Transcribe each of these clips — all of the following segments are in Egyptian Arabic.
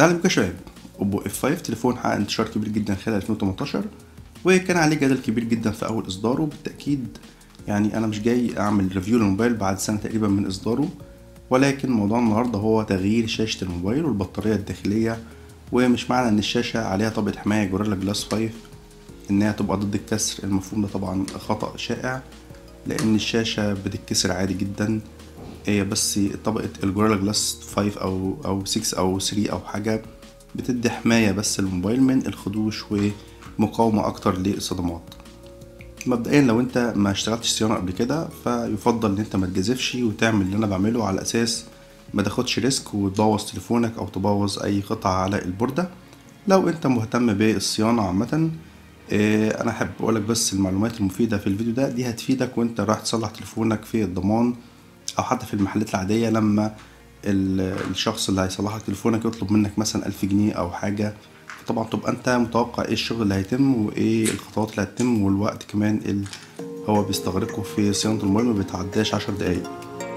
اهلا بكم يا شباب اوبو اف 5 تليفون حقق انتشار كبير جدا خلال 2018 وكان عليه جدل كبير جدا في اول اصداره بالتاكيد يعني انا مش جاي اعمل ريفيو للموبايل بعد سنه تقريبا من اصداره ولكن موضوع النهارده هو تغيير شاشه الموبايل والبطاريه الداخليه ومش معنى ان الشاشه عليها طبقه حمايه جوريلا جلاس 5 انها تبقى ضد الكسر المفهوم ده طبعا خطا شائع لان الشاشه بتتكسر عادي جدا هي بس طبقة الجوريلا جلاس 5 أو أو 6 أو 3 أو حاجة بتدي حماية بس للموبايل من الخدوش ومقاومة أكتر للصدمات مبدئيا لو انت ما اشتغلتش صيانة قبل كده فيفضل ان انت ما تجازفش وتعمل اللي انا بعمله على اساس ما تاخدش ريسك وتبوظ تليفونك او تبوظ اي قطعة على البوردة لو انت مهتم بالصيانة عامة اه انا احب اقولك بس المعلومات المفيدة في الفيديو ده دي هتفيدك وانت رايح تصلح تليفونك في الضمان او حتى في المحلات العادية لما الشخص اللي هيصلح لك تليفونك يطلب منك مثلا ألف جنيه او حاجة طبعا تبقى انت متوقع ايه الشغل اللي هيتم وايه الخطوات اللي هتتم والوقت كمان اللي هو بيستغرقه في صيانة الموبايل ما بيتعداش عشر دقايق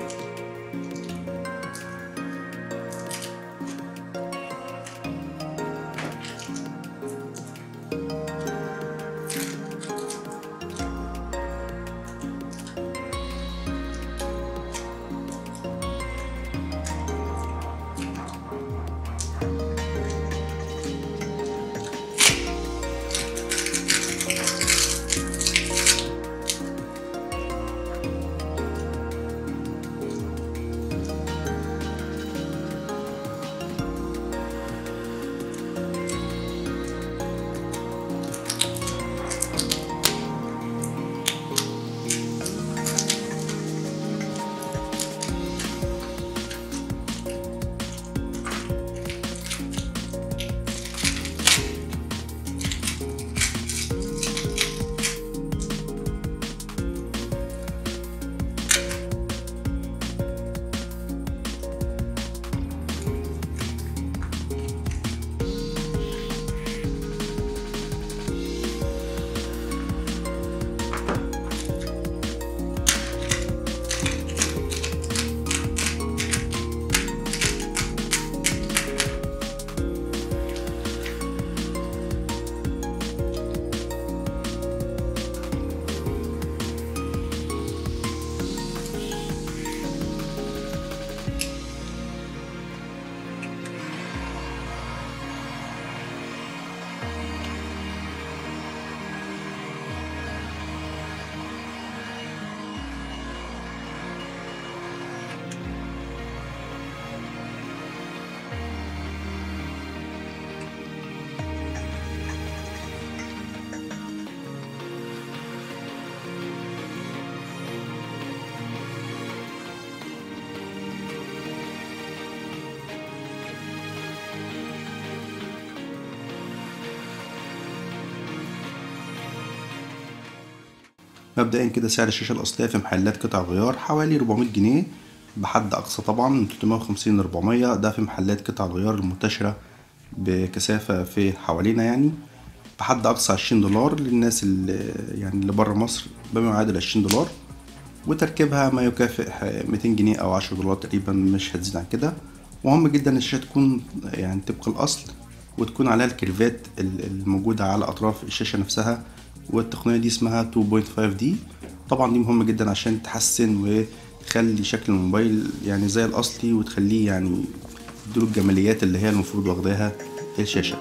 مبدئيا كده سعر الشاشة الأصلية في محلات قطع الغيار حوالي 400 جنيه بحد أقصى طبعا من 350 ل 400 ده في محلات قطع الغيار المنتشرة بكثافة في حوالينا يعني بحد أقصى 20 دولار للناس اللي يعني اللي برا مصر بما يعادل 20 دولار وتركيبها ما يكافئ 200 جنيه أو 10 دولار تقريبا مش هتزيد عن كده مهم جدا الشاشة تكون يعني طبق الأصل وتكون عليها الكيرفات الموجودة على أطراف الشاشة نفسها والتقنية دي اسمها 2.5 دي طبعا دي مهمة جدا عشان تحسن وتخلي شكل الموبايل يعني زي الأصلي وتخليه يعني تديله الجماليات اللي هي المفروض واخداها الشاشة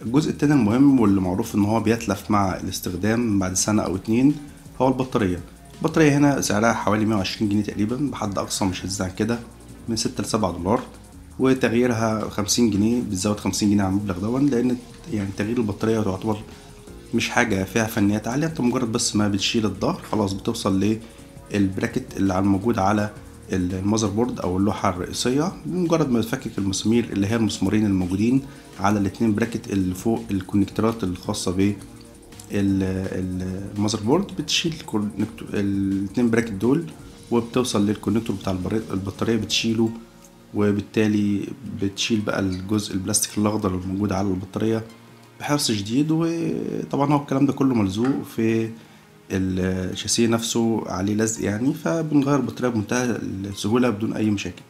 الجزء التاني المهم واللي معروف ان هو بيتلف مع الاستخدام بعد سنة او اتنين هو البطارية البطارية هنا سعرها حوالي 120 جنيه تقريبا بحد اقصى مش هتزيد عن كده من ستة لسبعة دولار وتغييرها 50 جنيه بتزود 50 جنيه على المبلغ دون لان يعني تغيير البطارية تعتبر مش حاجة فيها فنيات عالية انت مجرد بس ما بتشيل الظهر خلاص بتوصل للبراكت اللي على الموجود على المذر بورد او اللوحة الرئيسية مجرد ما تفكك المسامير اللي هي المسمارين الموجودين على الاتنين براكت اللي فوق الكونكتورات الخاصة ب المذر بورد بتشيل الاتنين براكت دول وبتوصل للكونكتور بتاع البطارية بتشيله وبالتالي بتشيل بقى الجزء البلاستيك الاخضر الموجود على البطارية بحرص شديد وطبعا هو الكلام ده كله ملزوق في الشاسيه نفسه عليه لزق يعني فبنغير البطارية بمنتهى السهولة بدون أي مشاكل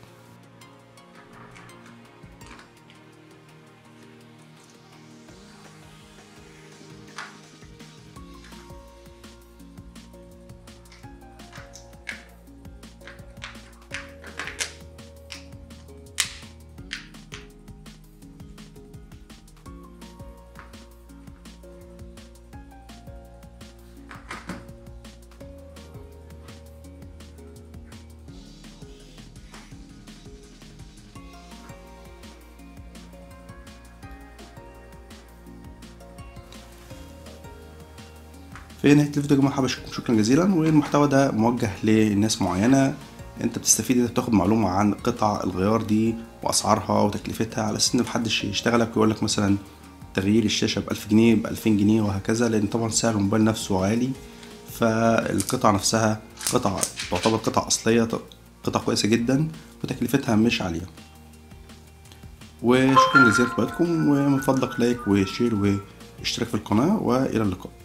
في نهاية الفيديو يا جماعة حابب أشكركم شكرا جزيلا والمحتوى ده موجه لناس معينة انت بتستفيد انت بتاخد معلومة عن قطع الغيار دي واسعارها وتكلفتها على اساس ان محدش يشتغلك ويقول لك مثلا تغيير الشاشة بألف جنيه بألفين جنيه وهكذا لأن طبعا سعر الموبايل نفسه عالي فالقطع نفسها قطع تعتبر قطع أصلية قطع كويسة جدا وتكلفتها مش عالية وشكرا جزيلا لكم ومن فضلك لايك وشير واشتراك في القناة وإلى اللقاء